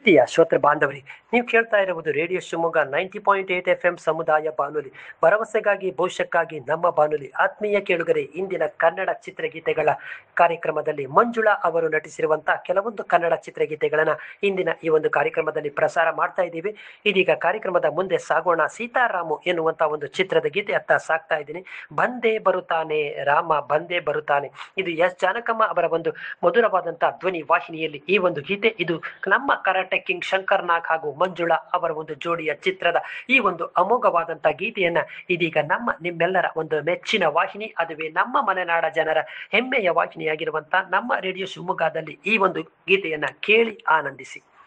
ಪ್ರೀತಿಯ ಶ್ರೋತೃ ಬಾಂಧವರಿ ನೀವು ಕೇಳ್ತಾ ಇರುವುದು radio Shivamogga ninety point eight F M ಸಮುದಾಯ ಬಾನುಲಿ ಭರವಸೆಗಾಗಿ ಭವಿಷ್ಯಕ್ಕಾಗಿ ನಮ್ಮ ಬಾನುಲಿ ಆತ್ಮೀಯ ಕೇಳುಗರೆ ಇಂದಿನ ಕನ್ನಡ ಚಿತ್ರಗೀತೆಗಳ ಕಾರ್ಯಕ್ರಮದಲ್ಲಿ ಮಂಜುಳಾ ಅವರು ನಟಿಸಿರುವಂತಹ ಕೆಲವೊಂದು ಕನ್ನಡ ಚಿತ್ರಗೀತೆಗಳನ್ನ ಇಂದಿನ ಈ ಒಂದು ಕಾರ್ಯಕ್ರಮದಲ್ಲಿ ಪ್ರಸಾರ ಮಾಡ್ತಾ ಇದ್ದೀವಿ ಇದೀಗ ಕಾರ್ಯಕ್ರಮದ ಮುಂದೆ ಸಾಗೋಣ ಸೀತಾರಾಮು ಎನ್ನುವಂತ ಒಂದು ಚಿತ್ರದ ಗೀತೆ ಅತ್ತ ಸಾಕ್ತಾ ಇದ್ದೀನಿ ಬಂದೇ ಬರುತ್ತಾನೆ ರಾಮ ಬಂದೇ ಬರುತ್ತಾನೆ ಇದು ಎಸ್ ಜಾನಕಮ್ಮ ಅವರ ಒಂದು ಮಧುರವಾದಂತಹ ಧ್ವನಿ ವಾಹಿನಿಯಲ್ಲಿ ಈ ಒಂದು ಗೀತೆ ಇದು ನಮ್ಮ ಕರಾಟೆ ಕಿಂಗ್ ಶಂಕರ್ ನಾಗ್ ಹಾಗೂ ಮಂಜುಳಾ ಅವರ ಒಂದು ಜೋಡಿಯ ಚಿತ್ರದ ಈ ಒಂದು ಅಮೋಘವಾದಂತಹ ಗೀತೆಯನ್ನ ಇದೀಗ ನಮ್ಮ ನಿಮ್ಮೆಲ್ಲರ ಒಂದು ಮೆಚ್ಚಿನ ವಾಹಿನಿ ಅದುವೇ ನಮ್ಮ ಮಲೆನಾಡ ಜನರ ಹೆಮ್ಮೆಯ ವಾಹಿನಿಯಾಗಿರುವಂತಹ ನಮ್ಮ ರೇಡಿಯೋ ಶಿವಮೊಗ್ಗದಲ್ಲಿ ಈ ಒಂದು ಗೀತೆಯನ್ನ ಕೇಳಿ ಆನಂದಿಸಿ